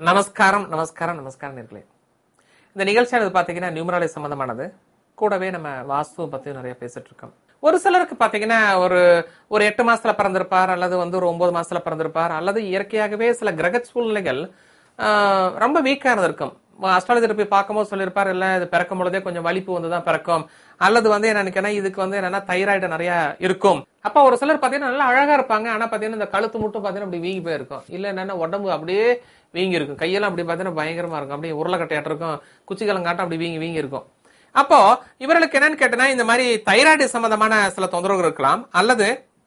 நமஸ்காரம் நமஸ்காரம் நமஸ்காரம் நேர்களே இந்த நிகழ்ச்சியானது பாத்தீங்கன்னா நியூமராலஜி சம்பந்தமானது கூடவே நம்ம வாஸ்து பத்தியும் நிறைய பேசிட்டு இருக்கோம் ஒரு சிலருக்கு பாத்தீங்கன்னா ஒரு ஒரு எட்டு மாசத்துல பிறந்திருப்பார் அல்லது வந்து ஒரு ஒன்பது மாசத்துல பிறந்திருப்பார் அல்லது இயற்கையாகவே சில கிரக சூழ்நிலைகள் ஆஹ், ரொம்ப வீக்கானது இருக்கும் அஸ்ட்ராலஜர் போய் பார்க்கும்போது சொல்லியிருப்பார் இல்ல இது பிறக்கும் பொழுதே கொஞ்சம் வலிப்பு வந்து தான் பிறக்கும் அல்லது வந்து என்ன நினைக்கிறேன் இதுக்கு வந்து என்னன்னா தைராய்டு நிறைய இருக்கும் அப்ப ஒரு சிலர் பாத்தீங்கன்னா நல்லா அழகா இருப்பாங்க ஆனா பாத்தீங்கன்னா இந்த கழுத்து மட்டும் பாத்தீங்கன்னா அப்படி வீங்கி போயிருக்கும் இல்ல என்னன்னா உடம்பு அப்படியே வீங்கி இருக்கும் கையெல்லாம் அப்படி பாத்தீங்கன்னா பயங்கரமா இருக்கும் அப்படியே உருளைக்கட்டையாட்டம் இருக்கும் குச்சிக்கலங்காட்டம் அப்படி வீங்கி வீங்கி இருக்கும் அப்போ இவர்களுக்கு என்னன்னு கேட்டனா இந்த மாதிரி தைராய்டு சம்பந்தமான சில தொந்தரவுகள் இருக்கலாம் அல்லது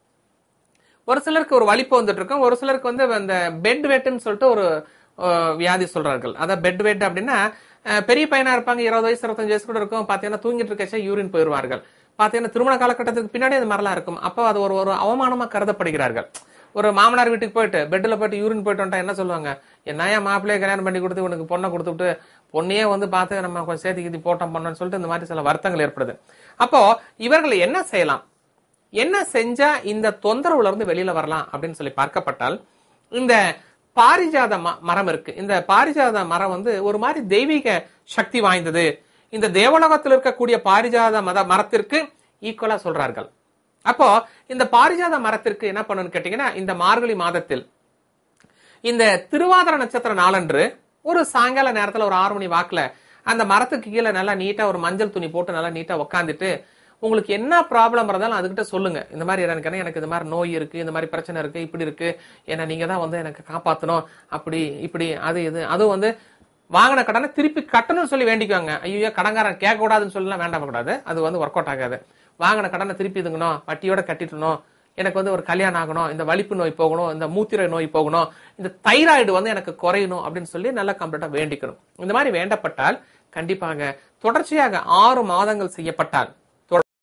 ஒரு சிலருக்கு ஒரு வலிப்பு வந்துட்டு இருக்கும் ஒரு சிலருக்கு வந்து அந்த பெட் வெட்டுன்னு சொல்லிட்டு ஒரு அஹ், வியாதி சொல்றார்கள் அதான் பெட் வெட் அப்படின்னா அஹ், பெரிய பையனா இருப்பாங்க இருபது வயசு இருபத்தஞ்சு வயசு கூட இருக்கும் பாத்தீங்கன்னா தூங்கிட்டு இருக்கச்சா யூரின் போயிருவார்கள் பாத்தீங்கன்னா திருமண காலகட்டத்துக்கு பின்னாடி அது மாதிரிலாம் இருக்கும் அப்போ அது ஒரு ஒரு அவமானமா கருதப்படுகிறார்கள் ஒரு மாமனார் வீட்டுக்கு போயிட்டு பெட்ல போயிட்டு யூரின் போயிட்டு வந்துட்டா என்ன சொல்லுவாங்க என்னையா மாப்பிள்ளைய கல்யாணம் பண்ணி கொடுத்து உனக்கு பொண்ணை கொடுத்துட்டு பொண்ணையே வந்து பார்த்து நம்ம கொஞ்சம் சேர்த்து கீத்தி போட்டோம் பண்ணோம்னு சொல்லிட்டு இந்த மாதிரி சில வருத்தங்கள் ஏற்படுது அப்போ இவர்கள் என்ன செய்யலாம் என்ன செஞ்சா இந்த தொந்தரவுல இருந்து வெளியில வரலாம் அப்படின்னு சொல்லி பார்க்கப்பட்டால் இந்த பாரிஜாத ம- மரம் இருக்கு இந்த பாரிஜாத மரம் வந்து ஒரு மாதிரி தெய்வீக சக்தி வாய்ந்தது இந்த தேவலோகத்தில் இருக்கக்கூடிய பாரிஜாத மத மரத்திற்கு ஈக்குவலா சொல்றார்கள் அப்போ இந்த பாரிஜாத மரத்திற்கு என்ன பண்ணணும்னு கேட்டீங்கன்னா இந்த மார்கழி மாதத்தில் இந்த திருவாதிர நட்சத்திர நாளன்று ஒரு சாயங்கால நேரத்துல ஒரு ஆறு மணி வாக்குல அந்த மரத்துக்கு கீழே நல்லா நீட்டா ஒரு மஞ்சள் துணி போட்டு நல்லா நீட்டா உக்காந்துட்டு உங்களுக்கு என்ன ப்ராப்ளம் இருந்தாலும் அதுகிட்ட சொல்லுங்க இந்த மாதிரி எனக்கு எனக்கு இந்த மாதிரி நோய் இருக்கு இந்த மாதிரி பிரச்சனை இருக்கு இப்படி இருக்கு ஏன்னா நீங்க தான் வந்து எனக்கு காப்பாத்தணும் அப்படி இப்படி அது இது அதுவும் வந்து வாங்கின கடனை திருப்பி கட்டணும்னு சொல்லி வேண்டிக்குவாங்க ஐயோ கடங்காரன் கேட்க கூடாதுன்னு சொல்லலாம் வேண்டாம் கூடாது அது வந்து ஒர்க் அவுட் ஆகாது வாங்கின கடனை திருப்பி இதுங்கணும் வட்டியோட கட்டிட்டணும் எனக்கு வந்து ஒரு கல்யாணம் ஆகணும் இந்த வலிப்பு நோய் போகணும் இந்த மூத்திரை நோய் போகணும் இந்த தைராய்டு வந்து எனக்கு குறையணும் அப்படின்னு சொல்லி நல்லா கம்ப்ளீட்டா வேண்டிக்கணும் இந்த மாதிரி வேண்டப்பட்டால் கண்டிப்பாக தொடர்ச்சியாக ஆறு மாதங்கள் செய்யப்பட்டால்